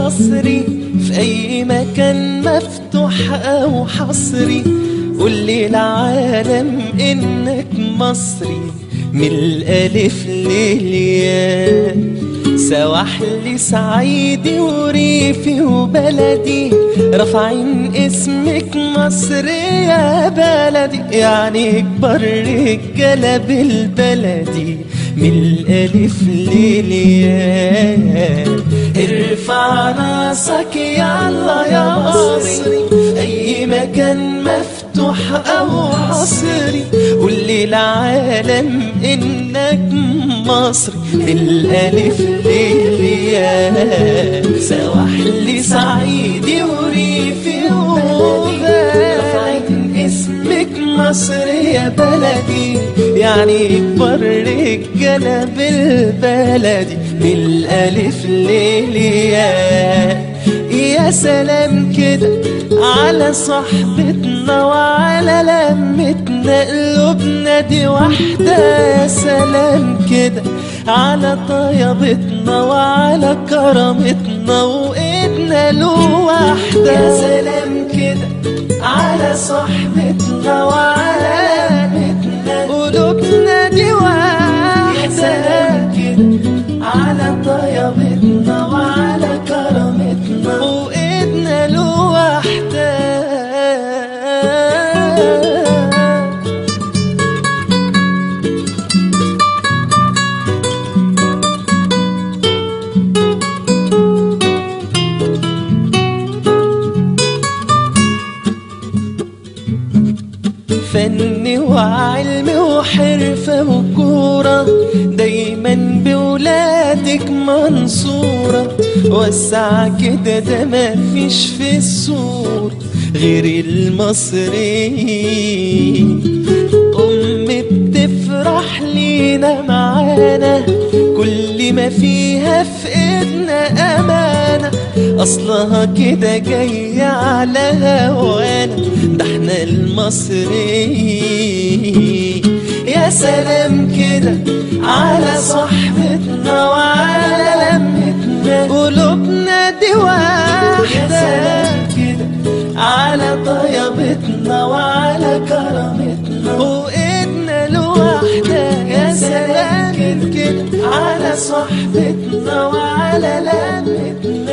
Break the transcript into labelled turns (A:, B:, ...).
A: مصري في أي مكان مفتوح أو حصري قول للعالم إنك مصري من الألف للياء سواحلي صعيدي وريفي وبلدي رافعين اسمك مصر يا بلدي يعني اكبر رجاله بالبلدي من الالف للياء ارفع راسك يلا يا مصري اي مكان مفتوح او حصري قول للعالم انك مصري من الالف للياء سواحلي صعيدي وريفي وبلدي رفعت اسمك مصر يا بلدي يعني اكبر رجاله بالبلدي من الالف للياء يا سلام كده على صحبتنا وعلى لمتنا قلوبنا دي واحدة يا سلام كده على طيبتنا وعلى كرامتنا وإيدنا له واحدة يا سلام كده على صحبتنا وعلى لمتنا قلوبنا دي واحدة يا سلام كده على طيبتنا وعلى كرامتنا وإيدنا له واحدة فن وعلم وحرفة وكورة دايما بولادك منصورة وسع كده ده ما فيش في السور غير المصري أم بتفرح لينا معانا كل ما فيها في ايدنا أمانة أصلها كده جاية على هوانا ده احنا المصري يا سلام كده على صحبتنا وعلى لمتنا قلوبنا دي واحدة يا سلام كده على طيبتنا وعلى كرامتنا وإيدنا لوحدة يا سلام كده على صحبتنا وعلى لمتنا